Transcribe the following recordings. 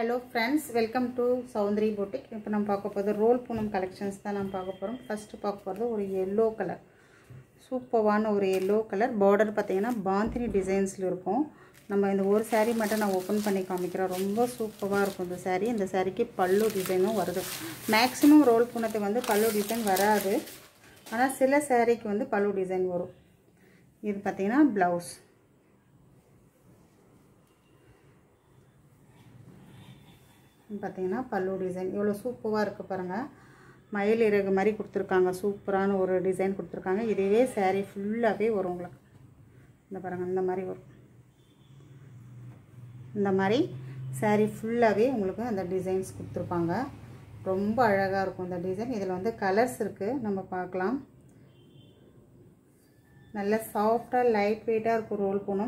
hello friends welcome to Soundari boutique இப்போ நம்ம பார்க்க போகிறது ரோல் பூனம் கலெக்ஷன்ஸ் தான் நம்ம பார்க்க போகிறோம் ஃபஸ்ட்டு பார்க்க போகிறது ஒரு எல்லோ கலர் சூப்பர்வான ஒரு எல்லோ கலர் பார்டர் பார்த்தீங்கன்னா பாந்தினி டிசைன்ஸில் இருக்கும் நம்ம இந்த ஒரு saree மட்டும் நான் ஓப்பன் பண்ணி காமிக்கிறேன் ரொம்ப சூப்பராக இருக்கும் இந்த saree இந்த சாரீக்கு பல்லு டிசைனும் வருது மேக்ஸிமம் ரோல் பூனத்துக்கு வந்து பல்லு டிசைன் வராது ஆனால் சில சாரீக்கு வந்து பல்லு டிசைன் வரும் இது பார்த்தீங்கன்னா ப்ளவுஸ் பார்த்தீங்கன்னா பல்லு டிசைன் எவ்வளோ சூப்பராக இருக்குது பாருங்கள் மயில் இறகு மாதிரி கொடுத்துருக்காங்க சூப்பரான ஒரு டிசைன் கொடுத்துருக்காங்க இதுவே saree ஃபுல்லாகவே வரும் உங்களுக்கு இந்த பாருங்கள் இந்த மாதிரி வரும் இந்த மாதிரி saree ஃபுல்லாகவே உங்களுக்கு அந்த டிசைன்ஸ் கொடுத்துருப்பாங்க ரொம்ப அழகாக இருக்கும் இந்த டிசைன் இதில் வந்து கலர்ஸ் இருக்குது நம்ம பார்க்கலாம் நல்ல சாஃப்டாக லைட் வெயிட்டாக இருக்கும் ரோல் பூனம்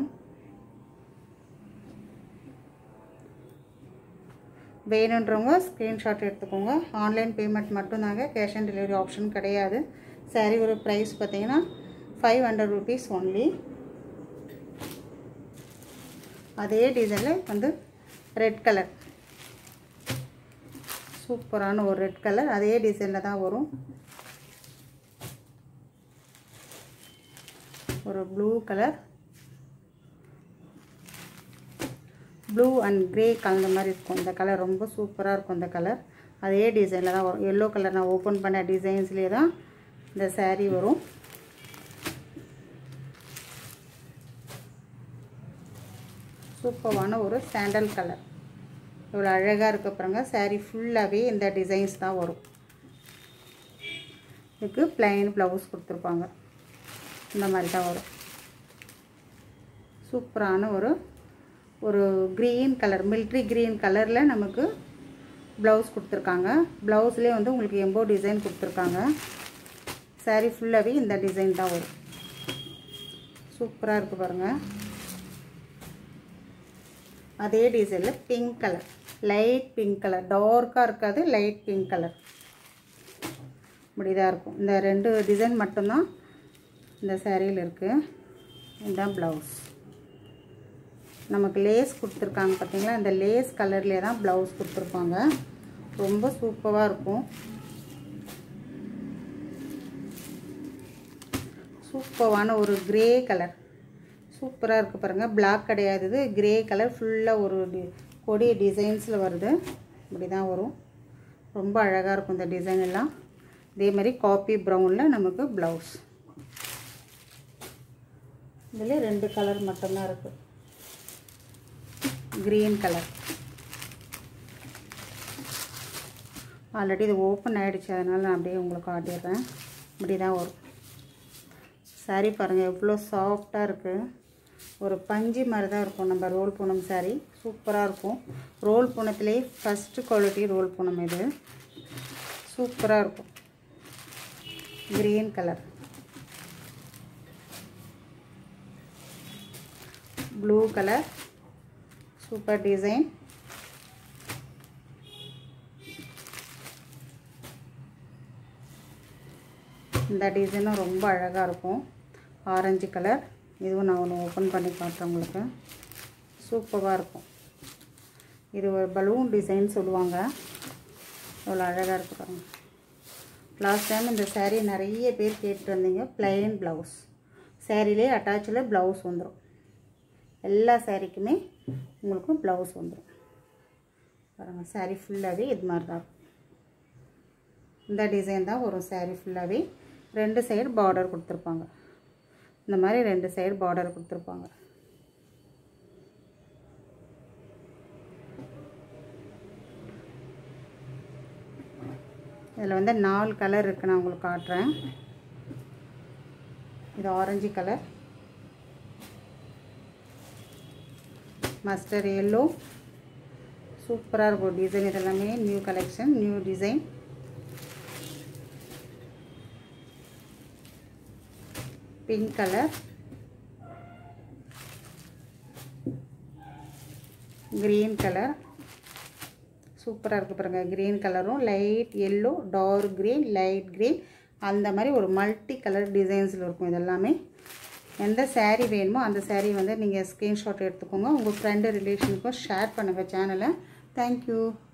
வேணுன்றவங்க ஸ்க்ரீன்ஷாட் எடுத்துக்கோங்க ஆன்லைன் பேமெண்ட் மட்டும்தாங்க கேஷ் ஆன் டெலிவரி ஆப்ஷன் கிடையாது சாரீ ஒரு ப்ரைஸ் பார்த்தீங்கன்னா ஃபைவ் ஹண்ட்ரட் ருபீஸ் ஒன்லி அதே டிசைனில் வந்து ரெட் கலர் சூப்பரான ஒரு ரெட் கலர் அதே டிசைனில் தான் வரும் ஒரு blue colour blue and grey கலந்த மாதிரி இருக்கும் இந்த கலர் ரொம்ப சூப்பராக இருக்கும் இந்த கலர் அதே டிசைனில் தான் வரும் எல்லோ கலர் நான் ஓப்பன் பண்ண டிசைன்ஸ்லேயே தான் இந்த saree வரும் சூப்பரான ஒரு சாண்டல் கலர் இவ்வளோ அழகாக இருக்க பாருங்க saree ஃபுல்லாகவே இந்த டிசைன்ஸ் தான் வரும் இதுக்கு பிளைன் ப்ளவுஸ் கொடுத்துருப்பாங்க இந்த மாதிரி தான் வரும் சூப்பரான ஒரு ஒரு க்ரீன் கலர் மில்ட்ரி க்ரீன் கலரில் நமக்கு ப்ளவுஸ் கொடுத்துருக்காங்க ப்ளவுஸ்லேயே வந்து உங்களுக்கு எம்போ டிசைன் கொடுத்துருக்காங்க saree ஃபுல்லாகவே இந்த டிசைன் தான் வரும் சூப்பராக இருக்குது பாருங்கள் அதே டிசைனில் pink colour light pink colour டார்க்காக இருக்காது லைட் பிங்க் கலர் இப்படிதான் இருக்கும் இந்த ரெண்டு டிசைன் மட்டும்தான் இந்த சேரீயில் இருக்குது இதுதான் ப்ளவுஸ் நமக்கு லேஸ் கொடுத்துருக்காங்க பார்த்தீங்களா இந்த லேஸ் கலர்லேயே தான் ப்ளவுஸ் கொடுத்துருப்பாங்க ரொம்ப சூப்பராக இருக்கும் சூப்பரான ஒரு கிரே கலர் சூப்பராக இருக்குது பாருங்கள் பிளாக் கிடையாது இது கிரே கலர் ஃபுல்லாக ஒரு டி கொடி டிசைன்ஸில் வருது இப்படி தான் வரும் ரொம்ப அழகாக இருக்கும் இந்த டிசைன் எல்லாம் இதே மாதிரி காப்பி ப்ரௌனில் நமக்கு ப்ளவுஸ் இதில் ரெண்டு கலர் மட்டும்தான் இருக்குது க்ரீன் கலர் ஆல்ரெடி இது ஓப்பன் ஆகிடுச்சு அதனால் நான் அப்படியே உங்களுக்கு காட்டிடுறேன் இப்படி தான் வரும் சாரீ பாருங்கள் எவ்வளோ சாஃப்டாக இருக்குது ஒரு பஞ்சு மாதிரி தான் இருக்கும் நம்ம ரோல் பூனம் சாரீ சூப்பராக இருக்கும் ரோல் பூனத்திலே ஃபஸ்ட்டு குவாலிட்டி ரோல் பூனம் இது சூப்பராக இருக்கும் green colour blue colour super design இந்த டிசைனும் ரொம்ப அழகாக இருக்கும் ஆரஞ்சு கலர் இதுவும் நான் ஒன்று ஓப்பன் பண்ணி காட்டுறேன் உங்களுக்கு சூப்பராக இருக்கும் இது ஒரு பலூன் டிசைன் சொல்லுவாங்க எவ்வளோ அழகாக இருக்கு பாருங்க லாஸ்ட் டைம் இந்த saree நிறைய பேர் கேட்டு வந்தீங்க plain ப்ளவுஸ் சேரீலே அட்டாச்சில் ப்ளவுஸ் வந்துடும் எல்லா சாரீக்குமே உங்களுக்கு ப்ளவுஸ் வந்துடும் பாருங்கள் saree ஃபுல்லாகவே இது மாதிரி தான் இருக்கும் இந்த டிசைன் தான் வரும் saree ஃபுல்லாகவே ரெண்டு சைடு பார்டர் கொடுத்துருப்பாங்க இந்த மாதிரி ரெண்டு சைடு பார்டர் கொடுத்துருப்பாங்க இதில் வந்து நாலு கலர் இருக்குது நான் உங்களுக்கு காட்டுறேன் இது ஆரஞ்சு கலர் மஸ்டர் எல்லோ சூப்பராக இருக்கும் டிசைன் இதெல்லாமே new collection new design pink colour green colour சூப்பராக இருக்குது பாருங்கள் க்ரீன் கலரும் light yellow dark green light green அந்த மாதிரி ஒரு மல்டி கலர் டிசைன்ஸில் இருக்கும் இதெல்லாமே எந்த saree வேணுமோ அந்த saree வந்து நீங்கள் ஸ்க்ரீன்ஷாட் எடுத்துக்கோங்க உங்கள் ஃப்ரெண்டு ரிலேஷனுக்கும் ஷேர் பண்ணுங்கள் சேனலை தேங்க்யூ